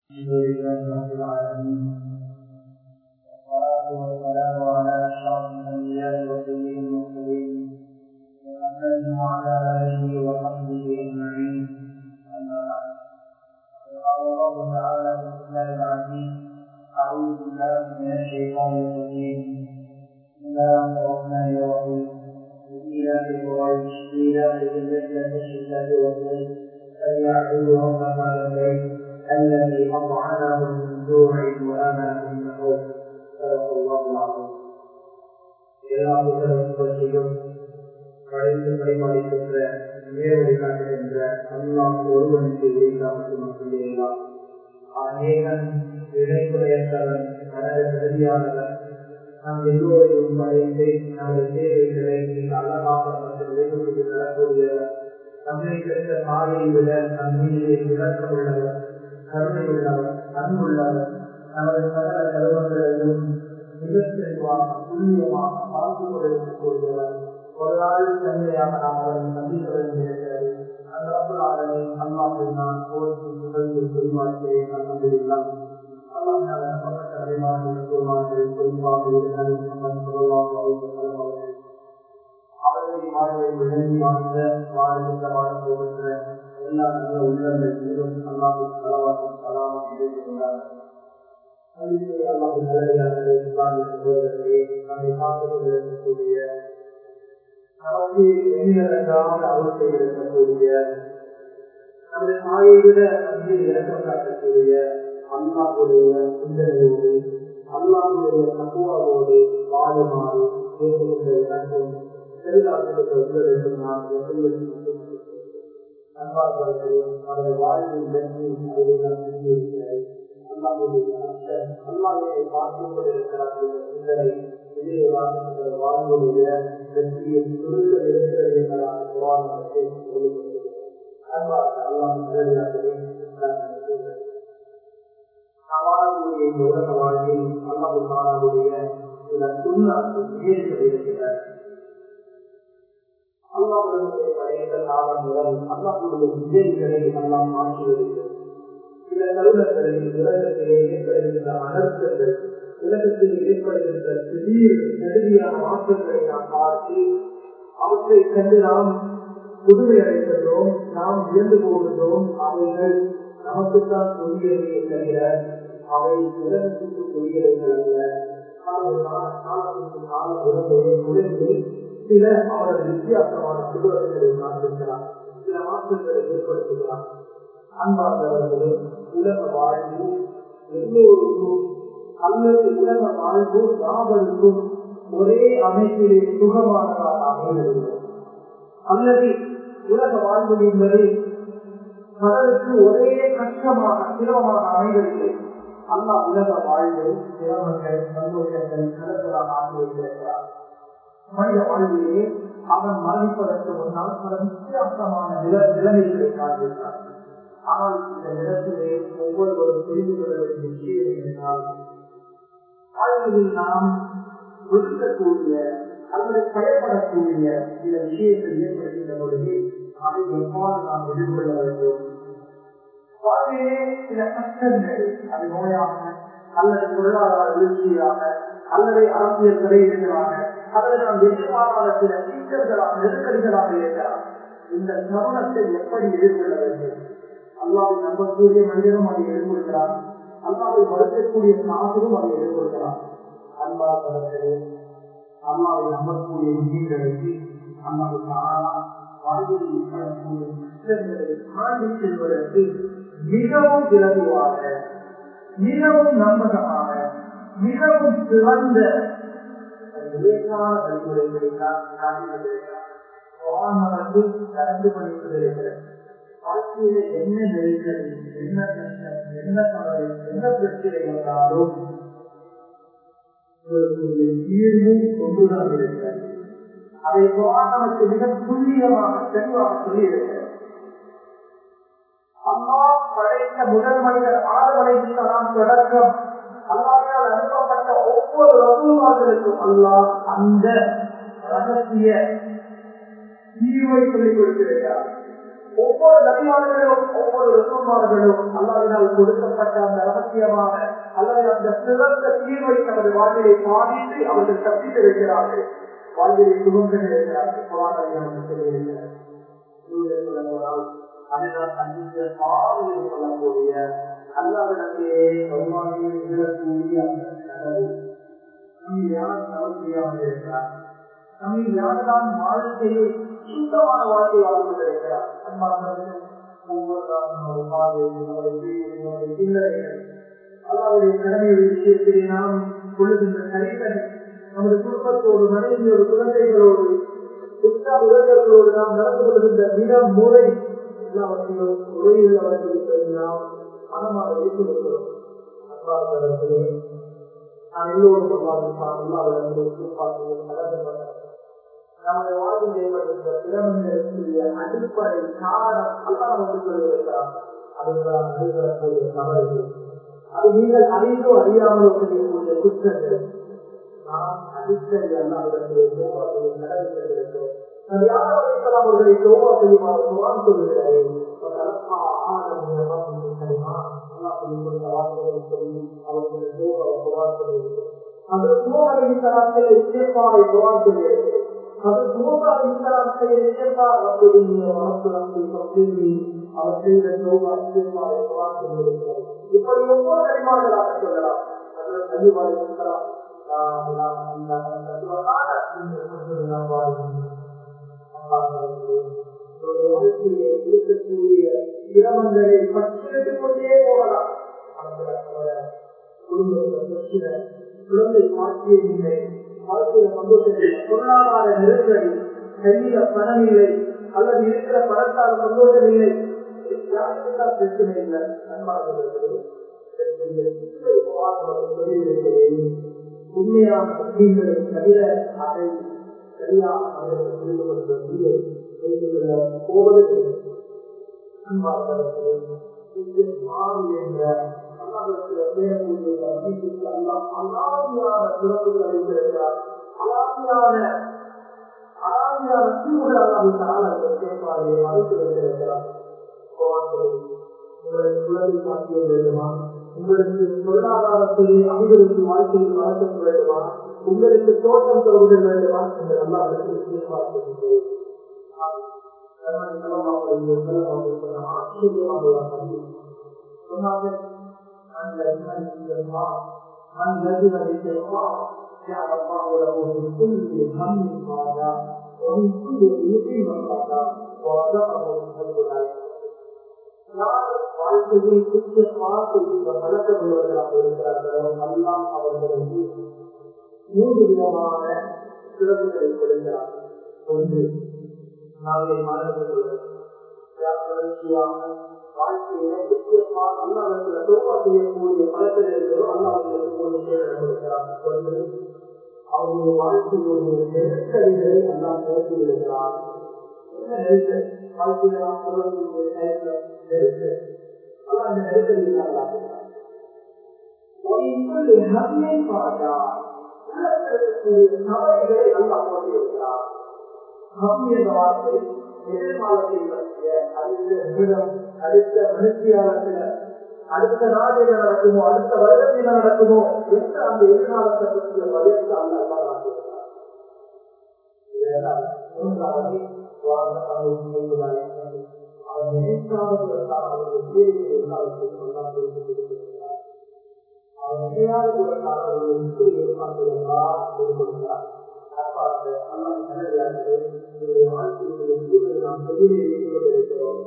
الحمد لله رب العالمين والصلاة والسلام على أشرف الأنبياء وسيد المرسلين محمد وعلى آله وصحبه أجمعين أما بعد قال الله تعالى في الكتاب العزيز أعوذ بالله من الشيطان الرجيم بسم الله الرحمن الرحيم إلى قريش إلى رحلة الشتاء والصيف فليعبدوا رب هذا البيت الذي أطعمهم من جوع وآمنهم من خوف صدق الله العظيم எல்லா புத்தகத்தையும் கடைசி பரிமாறிக்கின்ற நேரடி காட்டுகின்ற அல்லாஹ் ஒருவனுக்கு உரித்தாமட்டு மட்டுமேலாம் அநேகன் இணைப்புடையற்றவன் மனத பிரதியானவன் நாம் எல்லோரையும் படைத்து நமது தேவைகளை மிக அழகாக மற்றும் வெகுமதி தரக்கூடியவர் நம்மை பெற்ற தாயை விட நம் மீது இறக்கமுள்ளவர் கருணையுள்ளவர் அன்புள்ளவர் நமது சகல கருமங்களையும் மிகச்செல்வாக துல்லியமாக பார்த்து கொண்டிருக்கக்கூடியவர் ஒரு நாள் தன்மையாக நாம் அவரை சந்திக்க வேண்டியிருக்கிறது அந்த அப்புறாதனை அல்லாஹை நான் போற்றி புகழ்ந்து குறிமாற்றேன் அல்ஹம்துலில்லாஹ் அல்லாஹ் நமக்கு அறிவார்கள் குறிமாற்றல் குறிப்பாக இருக்கிறது முகமது ஸல்லல்லாஹு அலைஹி வஸல்லம் அவர்கள் அவர்களை வாழ்வை விளங்கி வாழ்ந்த வாழ்கின்ற வாழப் போகின்ற எல்லா நல்ல உள்ளங்கள் மீதும் அல்லாஹு சலவாக்கும் சலாமும் இணைந்திருந்தார்கள் அல்லாஹு நல்லடியார்களே இஸ்லாமிய சகோதரர்களே நம்மை பார்த்துக் கொண்டிருக்கக்கூடிய நமக்கு எண்ணிலடங்காமல் அவற்றை இருக்கக்கூடிய நமது தாயை விட அங்கே இறக்கம் காட்டக்கூடிய அல்லாஹுடைய சிந்தனையோடு அல்லாஹுடைய தப்புவாவோடு வாழுமாறு கேட்கின்ற எனக்கும் செல்வாக்கிற்கு வந்து வேண்டும் நான் நண்பார்களையும் அவரை வாழ்வில் வெற்றி அதை நான் செஞ்சிருக்கிறேன் அல்லாஹுடைய அச்சம் அல்லாஹை பார்த்துக் கொண்டிருக்கிறார்கள் சிந்தனை இதே வாழ்க்கின்ற வாழ்வுடைய வெற்றியை சுருக்க இருக்கிறது என்பதாக புராணத்தை சொல்லிக் கொண்டிருக்கிறேன் அன்பாக அல்லாஹ் நேரடியாகவே வாழக்கூடிய இந்த உலக வாழ்வில் அல்லாஹு தாராவுடைய சில சுண்ணாக்கு நேர்கள் இருக்கிறார் அல்லாஹுடைய படைத்த காலம் முதல் அல்லாஹுடைய விஜய்களை எல்லாம் மாற்றி வருகிறது சில தருணங்களில் உலகத்திலே ஏற்படுகின்ற அனர்த்தங்கள் உலகத்தில் ஏற்படுகின்ற திடீர் நெருங்கியான மாற்றங்களை நாம் பார்த்து அவற்றை கண்டு நாம் புதுமை அடைகின்றோம் நாம் வியந்து போகின்றோம் அவைகள் நமக்குத்தான் சொல்லியதை தவிர அவை உலகத்துக்கு சொல்லியவைகள் அல்ல காலத்துக்கு காலம் உலகையை குறைந்து சில அவரது வித்தியாசமான விடுதலைகளை காண்பிக்கிறார் சில மாற்றங்களை ஏற்படுத்துகிறார் அன்பார்ந்தவர்களே உலக வாழ்வு எல்லோருக்கும் அல்லது உலக வாழ்வு யாவருக்கும் ஒரே அமைப்பிலே சுகமானதாக அமைகிறது அல்லது உலக வாழ்வு என்பது பலருக்கு ஒரே கஷ்டமாக சிரமமாக அமைவதில்லை அல்லா உலக வாழ்வு சிரமங்கள் சந்தோஷங்கள் கலக்கலாக ஆகியிருக்கிறார் மனித வாழ்விலே அவன் மரணிப்பதற்கு முன்னால் பல வித்தியாசமான நில நிலைமைகளை காண்பித்தார் ஆனால் இந்த நிலத்திலே ஒவ்வொருவரும் தெரிந்து கொள்ள வேண்டிய விஷயம் என்றால் வாழ்க்கையில் நாம் ஒதுக்கக்கூடிய அல்லது பயப்படக்கூடிய சில விஷயங்கள் ஏற்படுகின்ற பொழுது அதை எவ்வாறு நாம் எதிர்கொள்ள வேண்டும் வாழ்விலே சில கஷ்டங்கள் அது நோயாக அல்லது பொருளாதார வீழ்ச்சியாக அல்லது அரசியல் தலையீடுகளாக அல்லது நாம் எதிர்பாராத சில சிக்கல்களாக நெருக்கடிகளாக இருக்கலாம் இந்த தருணத்தை எப்படி எதிர்கொள்ள வேண்டும் அல்லாவை நம்பக்கூடிய மனிதனும் அதை எதிர்கொள்கிறான் அல்லாவை மறுக்கக்கூடிய காசிலும் அதை எதிர்கொள்கிறான் அன்பார்களே அல்லாவை நம்பக்கூடிய விஷயங்களுக்கு அல்லாவை காணா வாழ்வில் ஏற்படக்கூடிய கஷ்டங்களை தாண்டி செல்வதற்கு மிகவும் இலகுவாக மிகவும் நம்பகமாக மிகவும் சிறந்த லேசான வழிமுறைகளை காட்டி கலந்து பண்ணிக்கொண்டிருக்கிறது வாழ்க்கையில என்ன நெருக்கடி என்ன கஷ்டம் என்ன கவலை என்ன பிரச்சனை வந்தாலும் தீர்வும் கொண்டுதான் இருக்கிறது அதை நமக்கு மிக துல்லியமாக தெளிவாக சொல்லி இருக்கிறது அம்மா படைத்த முதல் மனிதர் ஆதவனைத்தான் தொடக்கம் அல்லாவினால் அனுப்பப்பட்ட ஒவ்வொரு ரசூமார்களுக்கும் அல்லாஹ் அந்த ரகசிய தீர்வை சொல்லிக் கொடுத்திருக்கிறார் ஒவ்வொரு நபிமார்களும் ஒவ்வொரு ரசூமார்களும் அல்லாவினால் கொடுக்கப்பட்ட அந்த ரகசியமான அல்லது அந்த சிறந்த தீர்வை தமது வாழ்விலை பாதித்து அவர்கள் தப்பித்து வைக்கிறார்கள் வாழ்விலை சுமந்து இருக்கிறார்கள் குரான் நமக்கு சொல்லியிருக்கிறார் அதுதான் அந்த பாதையில் சொல்லக்கூடிய அல்லாவிடத்திலே விடக்கூடிய அந்த கடவுள் நம்ம யார் தவறு செய்யாமல் இருக்கிறார் நம்ம யார்தான் வாழ்க்கையை சுத்தமான வாழ்க்கை வாழ்ந்து கொண்டிருக்கிறார் அன்பானவர்கள் ஒவ்வொரு அல்லாவுடைய கடமையுடைய விஷயத்திலே நாம் கொள்ளுகின்ற கலைகளை நமது குடும்பத்தோடு மனைவியோடு குழந்தைகளோடு சுத்தா உறவுகளோடு நாம் நடந்து கொள்கின்ற தினம் முறை எல்லாவற்றையும் உரையுள்ளவர்களுக்கு நாம் மனமாக வைத்திருக்கிறோம் அன்பானவர்களே நாம் எல்லோரும் அல்லாவிடத்தில் பார்த்து நமது வாழ்வில் ஏற்படுகின்ற திறமைகளுக்குரிய அடிப்படை காரணம் அல்ல நமக்கு சொல்லியிருக்கிறார் அதுதான் நடைபெறக்கூடிய தவறுகள் அது நீங்கள் அறிந்தோ அறியாமலோ செய்யக்கூடிய குற்றங்கள் நாம் அடிக்கடி அல்லாவிடத்திலே சோபாவை நடந்திருக்கிறோம் அவர்களை சோபா செய்யுமாறு குரான் சொல்லுகிறேன் அவர்களுடைய சோபாவை குரான் சொல்லியிருக்கிறோம் அது சோழரை தராசிலே இசைப்பாவை குரான் சொல்லியிருக்கிறேன் அது மூன்றா இஸ்லாம் செய்ய நினைத்தால் அப்படி மனசுலத்தை பற்றி அவர் செய்த சோகா இசைப்பாவை குரான் சொல்லியிருக்கிறார் இப்படி ஒவ்வொரு அறிவாளர்களாக சொல்லலாம் அது அறிவாளி இருக்கலாம் இருக்கக்கூடிய சிரமங்களை பற்றிட்டு கொண்டே போகலாம் குடும்பத்தில் பிரச்சனை குழந்தை மாற்றியதில்லை வாழ்க்கையில சந்தோஷத்தை பொருளாதார நெருக்கடி கையில பணம் இல்லை அல்லது இருக்கிற பணத்தால் சந்தோஷம் இல்லை யாருக்குதான் பிரச்சனை இல்லை உண்மையான முஸ்லீம்களை தவிர அதை சரியாக அவர்கள் புரிந்து கொள்வதில்லை போவது அன்பார்களே என்ற அலாதியான சிறப்புகளை வைத்திருக்கிறார் அலாதியான அலாதியான தீவுகளாக கேட்பார்கள் மறைத்து வைத்திருக்கிறார் உங்களுக்கு குழந்தை சாத்தியம் வேண்டுமா உங்களுக்கு பொருளாதாரத்திலே அபிவிருத்தி வாழ்க்கையில் வளர்க்க வேண்டுமா உங்களுக்கு தோட்டம் தருவதல் வேண்டுமா என்று நல்லா எதிர்பார்க்கின்றேன் ஆச்சரியமாக சொன்னார்கள் من لزم الاستغفار من لزم الاستغفار جعل الله له من كل هم فرجا ومن كل ضيق مخرجا ورزقه من حيث لا யார் வாழ்க்கையில் சுற்றமாக இந்த பழக்கம் உள்ளவர்களாக இருக்கிறார்களோ எல்லாம் அவர்களுக்கு மூன்று விதமான சிறப்புகளை கொடுக்கிறார் ஒன்று நாளை மாணவர்கள் வாழ்க்கையில நிச்சயமாக அல்லாவிடத்துல தோப்பா செய்யக்கூடிய பழக்கம் இருக்கிறதோ அல்லாவிடத்தில் ஒரு விஷயம் கொடுக்கிறார் ஒன்று அவருடைய வாழ்க்கையுடைய நெருக்கடிகளை எல்லாம் போக்கி விடுகிறார் என்ன நெருக்கடி வாழ்க்கையில நாம் சொல்லக்கூடிய நேரத்தில் நெருக்கடி ஆனால் அந்த நெருக்கடியில் அல்லா கவலைகளை அல்லா போட்டி இருக்கிறார் என்ற வார்த்தை எதிர்காலத்தை பற்றிய அடுத்த நிமிடம் அடுத்த மனுஷியாளத்தில் அடுத்த நாள் என்ன நடக்குமோ அடுத்த வருடத்தில் என்ன நடக்குமோ எந்த அந்த எதிர்காலத்தை பற்றிய பயத்தை அல்ல மூன்றாவது அவர் நினைக்காததற்காக அவருடைய வேலையை அவர் நினையாததற்காக அவருடைய இப்படி எதிர்பார்ப்பதற்காக கொடுக்கிறார் நாம் கொண்டிருக்கிறோம்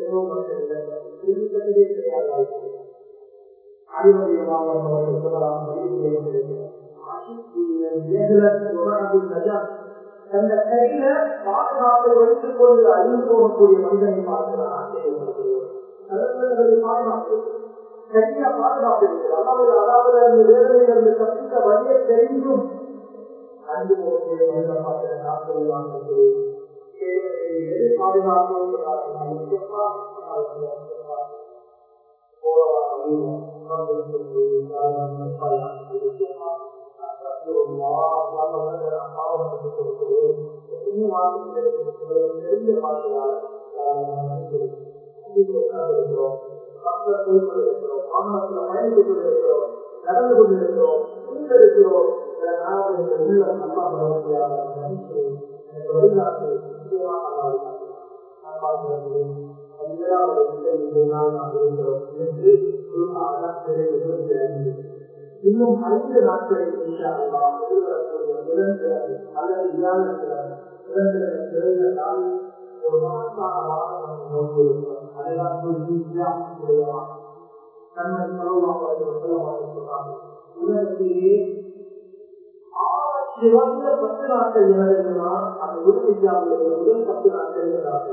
தந்த கையில பாதுகாப்பை வைத்துக் கொண்டு அழிந்து போகக்கூடிய மனிதனை பார்த்து நான் ஆச்சரியப்படுகிறேன் பாதுகாப்பு கையில பாதுகாப்பு இருக்கிறது அதாவது அதாவது அந்த வேதனையிலிருந்து தப்பிக்க வழியை தெரிந்தும் அழிந்து போகக்கூடிய மனிதன் பார்த்து நான் சொல்லுவாங்க எது பாதுகாப்பு தெரிந்த பாஷையால் இருக்கிறோம் மக்கள் போய் கொண்டிருக்கிறோம் வாகனத்தில் பயணித்துக் கொண்டிருக்கிறோம் நடந்து கொண்டிருக்கிறோம் இருக்கிறோம் உள்ள நல்லா பரவடியாக எனக்கு வழிகாட்டு நிச்சயமாக பதினேழாவது நான் இருக்கிறோம் என்று இன்னும் ஐந்து நாட்களில் எதிர்வரக்கூடிய புதன்கிழமை அல்லது வியாழக்கிழமை புதன்கிழமை நிறைந்த நாள் ஒரு மகத்தான வாரம் நோக்கி இருக்கிறோம் அதெல்லாம் கண்மணி செலவாக சொல்றாங்க உலகத்திலேயே சிறந்த பத்து நாட்கள் என்னதுன்னா அந்த உதவியாவுடைய முதல் பத்து நாட்கள் இருக்கிறார்கள்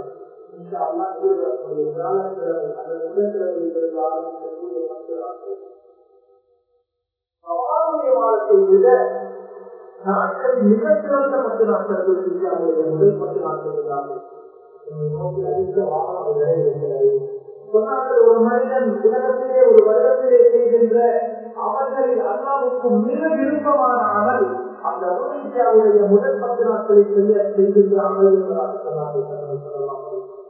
வாழ்க்கை விட நாட்கள் மிக சிறந்த பத்து நாட்கள் இந்தியாவுடைய முதல் பத்து நாட்கள் இருக்கிறார்கள் சொன்னார்கள் ஒரு மனிதன் உலகத்திலே ஒரு வருடத்திலே செய்கின்ற அமல்களில் அல்லாவுக்கு மிக விருப்பமான அமல் அந்த உலகியாவுடைய முதல் பத்து நாட்களில் செய்ய செய்கின்ற அமல் என்பதாக சொன்னார்கள்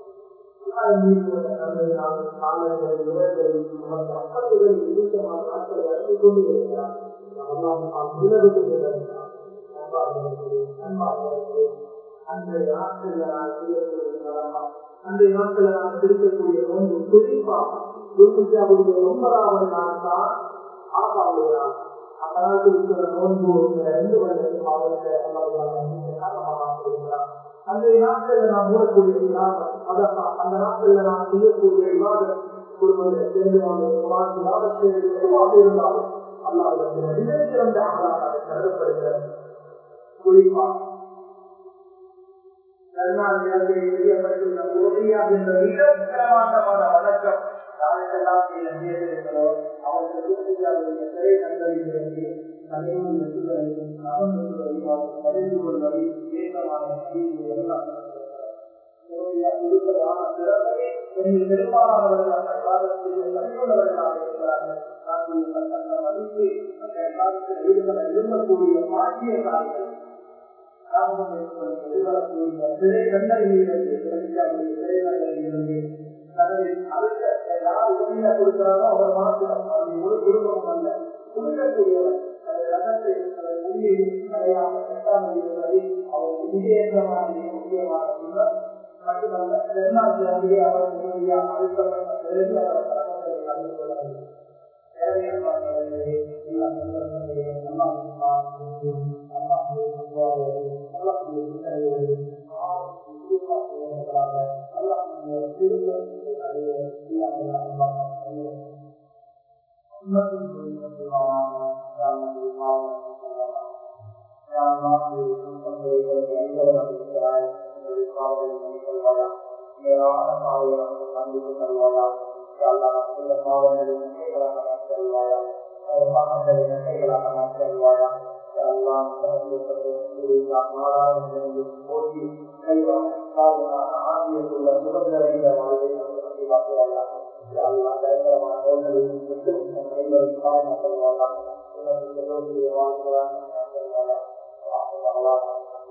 அன்றைய நாட்களில் நான் செய்யக்கூடிய அன்றைய நாட்களில் நான் பிடிக்கக்கூடிய நோன்பு குறிப்பாக குருபூஜாவுடைய ஒன்பதாவது நாள் தான் ஆகாவுடைய நாள் அந்த நாளுக்கு இருக்கிற நோன்பு ரெண்டு வருடத்துக்கு மாதத்தை காரணமாக அன்றைய நாட்களில் நான் மூடக்கூடிய விவாதம் அதான் அந்த நாட்களில் நான் செய்யக்கூடிய விவாதம் குடும்பத்தை சேர்ந்து விவாதத்தை எதுவாக இருந்தாலும் அல்லாவிடத்தில் மிக சிறந்த அமலாக கருதப்படுகிறது குறிப்பாக என்ற மிக பிரமாண்டமான வழக்கம் யாருக்கெல்லாம் செய்திருக்கிறோ அவர்களுக்கு சிறை கண்டறிந்து கலையும் வெற்றிகளையும் நலன்களையும் பதிவு கொள்வதை வேகமான கொடுப்பதான திறமையை பெரும்பாலானவர்கள் அந்த காலத்தில் கற்றுள்ளவர்களாக இருக்கிறார்கள் அந்த மதிப்பு அந்த காலத்தில் ஈடுபட விரும்பக்கூடிய பாக்கியசாலிகள் சிறை கண்டறிகிறது சிறை கண்டறிகிறது அடுத்த யார் உதவியா கொடுக்கிறாரோ அவர் மாத்திரம் அது ஒரு குடும்பம் அல்ல கொடுக்கக்கூடியவர் ரகத்தை முடியை அடையாம கட்டாமல் இருப்பதை அவர் விஜயமான முக்கியமான மட்டுமல்ல தென்னாட்டிலே அவர் உதவியா அழுத்தம் அவர் கடமைகளை அறிந்து கொள்ள Allah